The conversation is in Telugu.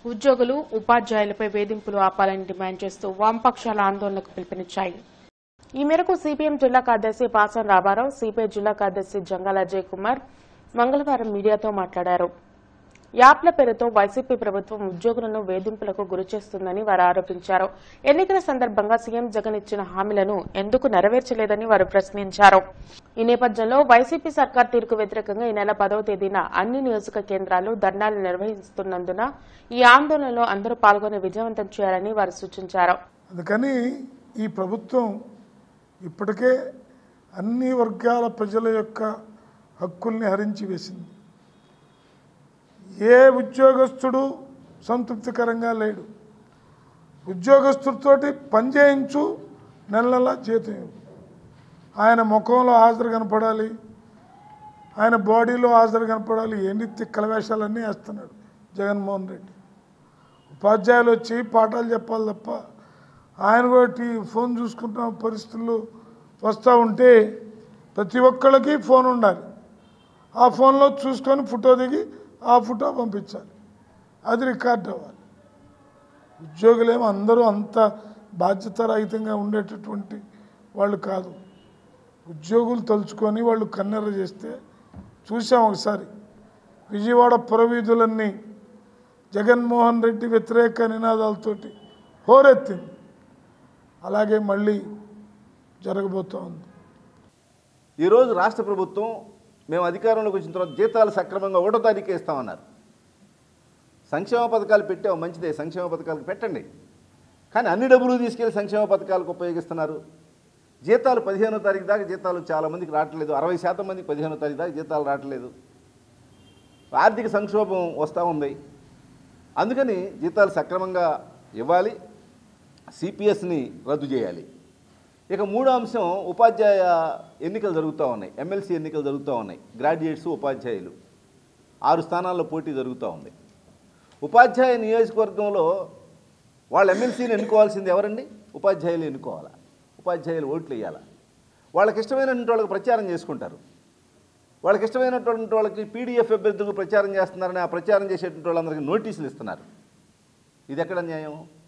ఉద్యోగులు ఉపాధ్యాయులపై వేధింపులు ఆపాలని డిమాండ్ చేస్తూ వామపక్షాల ఆందోళనకు పిలుపునిచ్చాయి ఈ మేరకు సిపిఎం జిల్లా కార్యదర్శి పాసం రామారావు సిపిఐ జిల్లా కార్యదర్శి జంగాల అజయ్ కుమార్ మంగళవారం మీడియాతో మాట్లాడారు యాప్ల పేరుతో వైసీపీ ప్రభుత్వం ఉద్యోగులను వేధింపులకు గురిచేస్తుందని వారు ఆరోపించారు ఎన్నికల సందర్భంగా సీఎం జగన్ ఇచ్చిన హామీలను ఎందుకు నెరవేర్చలేదని వారు ప్రశ్నించారు ఈ నేపథ్యంలో వైసీపీ సర్కార్ తీరుకు వ్యతిరేకంగా ఈ నెల పదవ తేదీన అన్ని నియోజక కేంద్రాలు ధర్నాలు నిర్వహిస్తున్నందున ఈ ఆందోళనలో అందరూ పాల్గొని విజయవంతం చేయాలని వారు సూచించారు అందుకని ఈ ప్రభుత్వం ఇప్పటికే అన్ని వర్గాల ప్రజల యొక్క హక్కుల్ని హరించి వేసింది ఏ ఉద్యోగస్తుడు సంతృప్తికరంగా లేడు ఉద్యోగస్తుడితోటి పనిచేయించు నెల నెల జీతం ఇవ్వు. ఆయన ముఖంలో హాజరు కనపడాలి ఆయన బాడీలో హాజరు కనపడాలి ఎన్ని తిక్కల వేషాలన్నీ వేస్తున్నాడు జగన్మోహన్ రెడ్డి ఉపాధ్యాయులు వచ్చి పాఠాలు చెప్పాలి తప్ప ఆయన కూడా టీ ఫోన్ చూసుకుంటున్న పరిస్థితులు వస్తూ ఉంటే ప్రతి ఒక్కళ్ళకి ఫోన్ ఉండాలి ఆ ఫోన్లో చూసుకొని ఫోటో దిగి ఆ ఫోటో పంపించాలి అది రికార్డ్ అవ్వాలి ఉద్యోగులేమో అందరూ అంత బాధ్యతారహితంగా ఉండేటటువంటి వాళ్ళు కాదు ఉద్యోగులు తలుచుకొని వాళ్ళు కన్నెర చేస్తే చూసాం ఒకసారి విజయవాడ పురవీధులన్నీ జగన్మోహన్ రెడ్డి వ్యతిరేక నినాదాలతోటి హోరెత్తింది అలాగే మళ్ళీ జరగబోతూ ఉంది ఈరోజు రాష్ట్ర ప్రభుత్వం మేము అధికారంలోకి వచ్చిన తర్వాత జీతాలు సక్రమంగా ఒకటో తారీఖు ఇస్తామన్నారు సంక్షేమ పథకాలు పెట్టావు మంచిదే సంక్షేమ పథకాలకు పెట్టండి కానీ అన్ని డబ్బులు తీసుకెళ్లి సంక్షేమ పథకాలకు ఉపయోగిస్తున్నారు జీతాలు పదిహేనో తారీఖు దాకా జీతాలు చాలా మందికి రావట్లేదు అరవై శాతం మందికి పదిహేనో తారీఖు దాకా జీతాలు రావట్లేదు ఆర్థిక సంక్షోభం వస్తూ ఉంది అందుకని జీతాలు సక్రమంగా ఇవ్వాలి సిపిఎస్ని రద్దు చేయాలి ఇక మూడో అంశం ఉపాధ్యాయ ఎన్నికలు జరుగుతూ ఉన్నాయి ఎమ్మెల్సీ ఎన్నికలు జరుగుతూ ఉన్నాయి గ్రాడ్యుయేట్స్ ఉపాధ్యాయులు ఆరు స్థానాల్లో పోటీ జరుగుతూ ఉంది ఉపాధ్యాయ నియోజకవర్గంలో వాళ్ళు ఎమ్మెల్సీని ఎన్నుకోవాల్సింది ఎవరండి ఉపాధ్యాయులు ఎన్నుకోవాలా ఉపాధ్యాయులు ఓట్లు వేయాలా వాళ్ళకి ఇష్టమైనటువంటి వాళ్ళకి ప్రచారం చేసుకుంటారు వాళ్ళకి ఇష్టమైనటువంటి వాళ్ళకి పీడిఎఫ్ అభ్యర్థులకు ప్రచారం చేస్తున్నారని ఆ ప్రచారం చేసేటువంటి వాళ్ళందరికీ నోటీసులు ఇస్తున్నారు ఇది ఎక్కడ న్యాయం